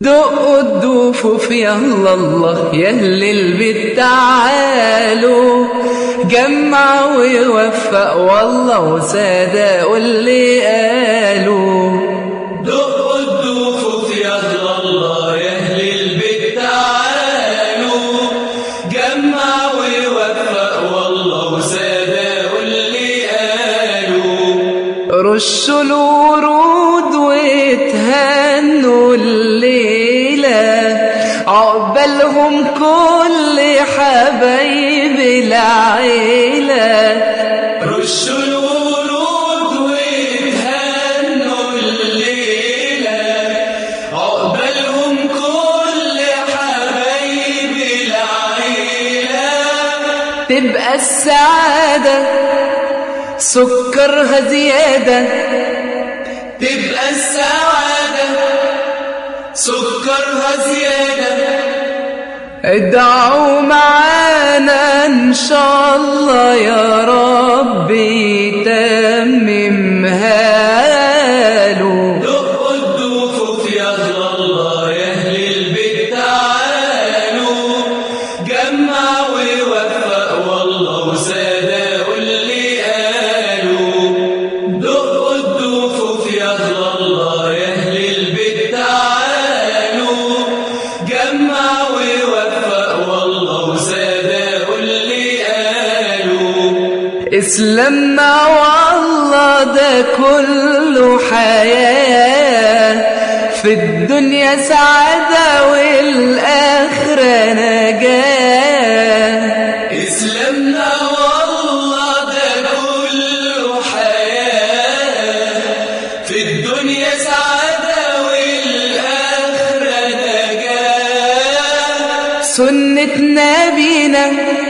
دقوا الدفوف يلا الله يا اهل البيت تعالوا جمع ووفق والله وصدقوا اللي قالوا دقوا الدفوف يلا الله يا اهل البيت تعالوا جمع ووفق والله وصدقوا اللي قالوا رشوا الورود وتهنوا الليلة عقبالهم كل حبايب العيلة رشوا الورود وتهنوا الليلة عقبالهم كل حبايب العيلة تبقى السعادة سكرها زيادة تبقى السعادة سكرها زيادة ادعوا معانا ان شاء الله يا رب يتممها له دقوا الدفوف يلا الله يا اهل البيت تعالوا جمع ووفق والله وصدقوا اللي قالوا دقوا الدفوف يلا الله يا اهل البيت تعالوا جمع ووفق والله وصدقوا اللي قالوا اسلامنا والله ده كله حياة في الدنيا سعادة والآخرة نجاة إسلامنا والله ده كله حياة في الدنيا سعادة والآخرة نجاة سنة نبينا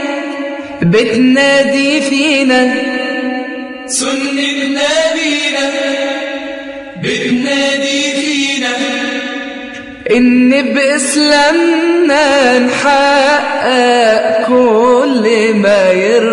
بتنادي فينا سنة نبينا بتنادي فينا إن بإسلامنا نحقق كل ما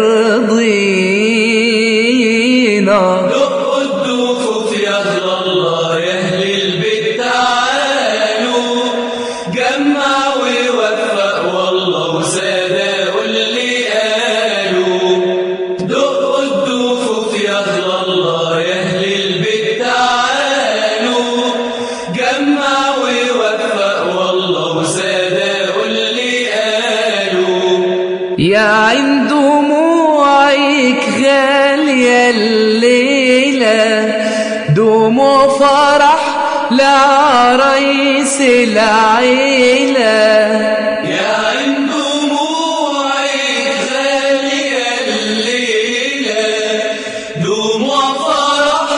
يرضينا دقوا الدفوف يلا الله يا أهل البيت تعالوا جمع ووفق والله وصدقوا اللي قالوا دقوا الدفوف يلا الله يا أهل البيت تعالوا جمع ووفق والله وصدقوا اللي قالوا يا عين دموعك غالية الليلة دموع فرح لعريس العيلة يا عين دموعك غالية الليلة دموع فرح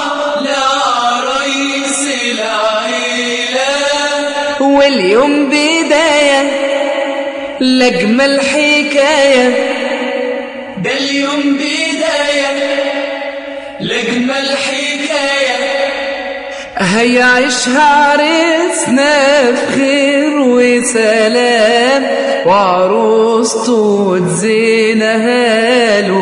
لعريس العيلة واليوم بداية لأجمل حكاية ده اليوم بداية لأجمل حكاية هيعيشها عريسنا في خير وسلام وعروسته تزينها له